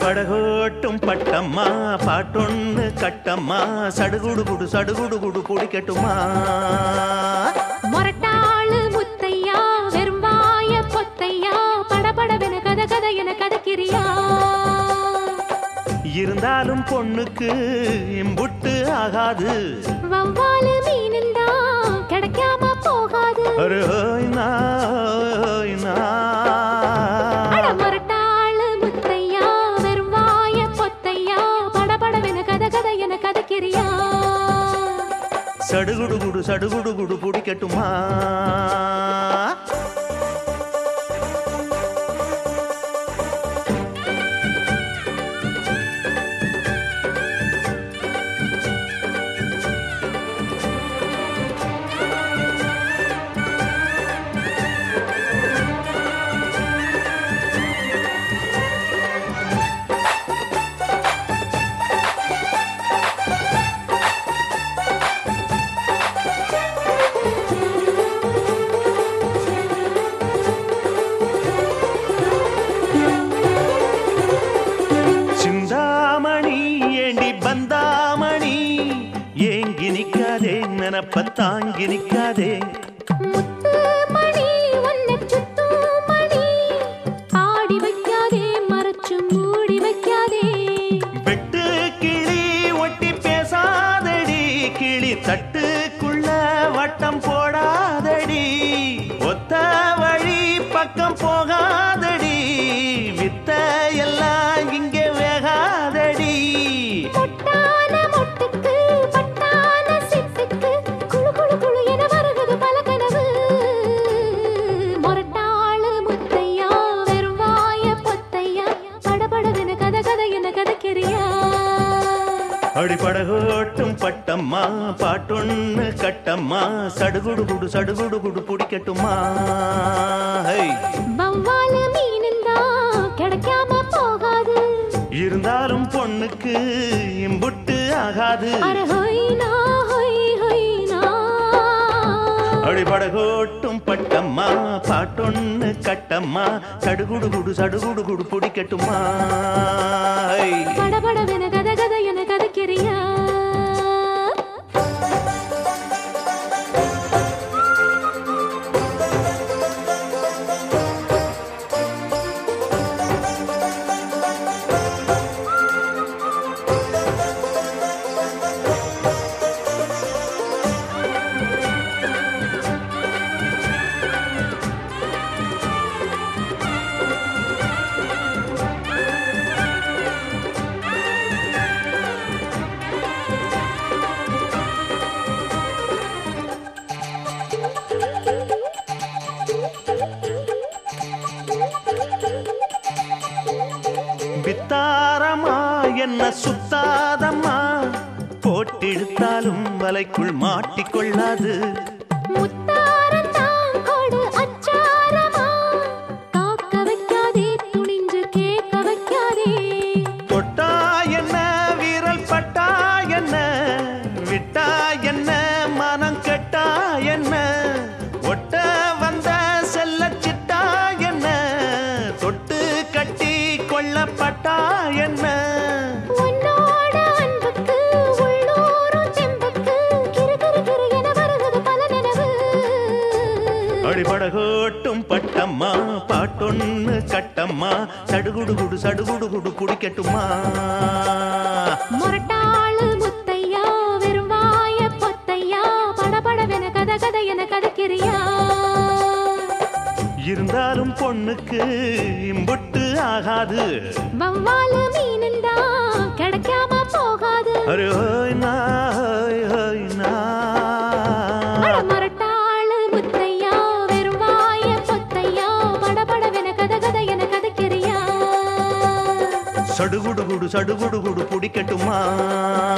அடிபடகோட்டும் பட்டம்மா பாட்டொன்னு கட்டம்மா சடுகுடு குடு சடுகுடு குடு பிடிக்கட்டுமா மொரட்டாளு முத்தையா வெறும்பாய பொத்தையா படபடவென கத கத என கதக்கிறியா இருந்தாலும் பொண்ணுக்கு இம்புட்டு ஆகாது வவ்வாலு மீனுந்தா கிடைக்காம போகாது ஒரு ஹோய் நா, ஹோய் நா. அட மொரட்டாளு முத்தையா வெறும்பாய பொத்தையா படபடவென கத கத என கதக்கிறியா சடுகுடு குடு சடுகுடு குடு பிடிக்கட்டுமா சிந்தாமணி ஏண்டி பந்தாமணி ஏங்கி நிக்காதே நினப்ப தாங்கி நிக்காதே முத்து மணி உன்னை சுத்தும் மணி ஆடி வைக்காதே மறைச்சு மூடி வைக்காதே வெட்டு கிளி ஒட்டி பேசாதடி கிளி தட்டுக்குள்ள வட்டம் போடாதடி ஒத்த வழி பக்கம் போகாதடி வித்த எல்லாம் இங்கே வேகாதடி பொட்டான மொட்டுக்கு பட்டான சிட்டுக்கு குளு குளு குளு என வருகுது பல கனவு மொரட்டாளு முத்தையா வெறும் வாய பொத்தையா படபடவென கத கத என கதக்கிறியா அடிபடகோட்டும் பட்டம்மா பாட்டொன்னு கட்டம்மா சடுகுடு குடு சடுகுடு குடு பிடிக்கட்டுமா ஹை. வவ்வாலு மீனுந்தா கிடைக்காம போகாது இருந்தாலும் பொண்ணுக்கு இம்புட்டு ஆகாது அர ஹொய்னா ஹொய் ஹொய்னா அடிபடகோட்டும் பட்டம்மா பாட்டொன்னு கட்டம்மா சடுகுடு குடு சடுகுடு குடு பிடிக்கட்டுமா ஹை. படபடவென கத கத என கதக்கிறியா பித்தாரமா என்ன சுத்தாதம்மா போட்டிடுத்தாலும் வலைக்குள் மாட்டிக்கொள்ளாது முத்தாரந்தான் கொடு அச்சாரமா காக்க வைக்காதே துணிஞ்சு கேட்க வைக்காதே தொட்டா என்ன வீரல் பட்டா என்ன விட்டா என்ன மனம் கெட்டா என்ன ஒட்ட வந்த செல்ல சிட்டா என்ன தொட்டு கட்டி கொள்ளப்பட்டா என்ன உன்னோட அன்புக்கு உள்ளூரும் செம்புக்கு கிறு கிறு கிறு என வருகுது பல நினைவு அடிபடகோட்டும் பட்டம்மா பாட்டொன்னு கட்டம்மா சடுகுடு குடு சடுகுடு குடு குடிக்கட்டுமா மொரட்டாளு முத்தையா வெறும் வாய பொத்தையா படபடவென கத கத என கதக்கிறியா இருந்தாலும் பொண்ணுக்கு இம்புட்டு ஆகாது வவ்வாலு மீனுந்தா கிடைக்காம போகாது அரே ஹோய் நா, ஹோய் ஹோய் நா. அட மொரட்டாளு முத்தையா வெறும் வாய பொத்தையா படபடவென கத கத என கதக்கிறியா சடுகுடு குடு சடுகுடு குடு பிடிக்கட்டுமா